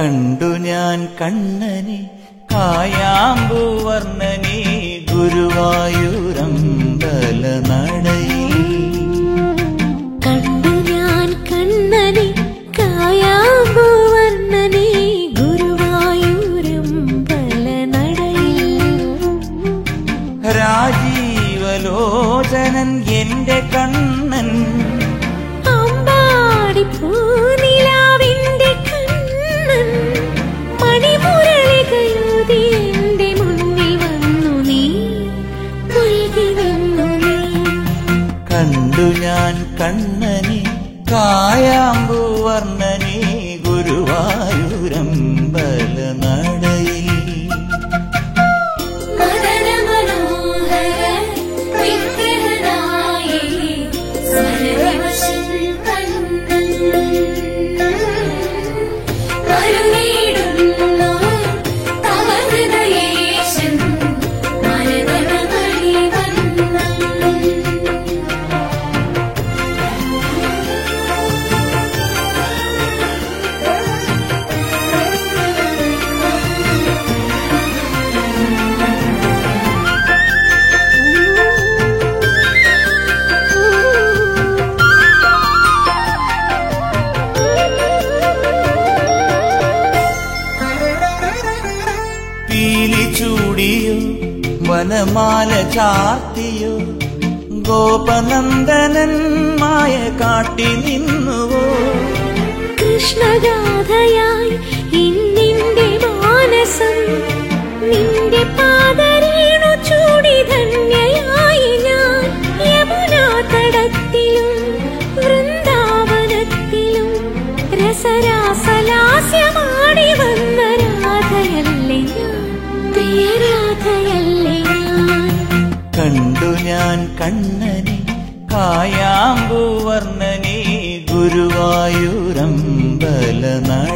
കണ്ടു ഞാൻ കണ്ണനെ കായാമ്പൂവർണ്ണനെ ഗുരുവായൂരമ്പല നടയിൽ കണ്ടു ഞാൻ കണ്ണനെ കായാമ്പൂവർണ്ണനെ ഗുരുവായൂരമ്പല നടയിൽ രാജീവലോചനൻ എന്റെ കണ്ണൻ അമ്പാടി പൂനിലാവിന്റെ കണ്ണൻ മണിമുരളികളുതി എന്റെ മുന്നിൽ വന്നു നീ മുഴുകി നിന്നു നീ കണ്ടു ഞാൻ കണ്ണനെ കായാമ്പൂവർണ്ണനെ ഗുരുവായൂരമ്പല നടയിൽ മദന മനോഹര വിഗ്രഹനായി സ്മരവിവശൻ കണ്ണൻ കരുണീടുന്നു തവ ഹൃദയേശൻ മരതനമണി വന്നം പീലി ചൂടിയോ വനമാല ചാർത്തിയോ ഗോപനന്ദനൻ മായ കാട്ടി നിന്നുവോ കൃഷ്ണഗാഥയായി ഇന്നിന്റെ മാനസം നിന്റെ പാദരേണു ചൂടി ധന്യയായി ഞാൻ യമുനാ തടത്തിലും വൃന്ദാവനത്തിലും രസരാസലാസ്യമാടി വന്ന രാധയല്ലേ ഞാൻ പ്രിയരാധയല്ലേ ഞാൻ കണ്ടു ഞാൻ കണ്ണനെ കായാമ്പൂവർണ്ണനെ ഗുരുവായൂരമ്പല നട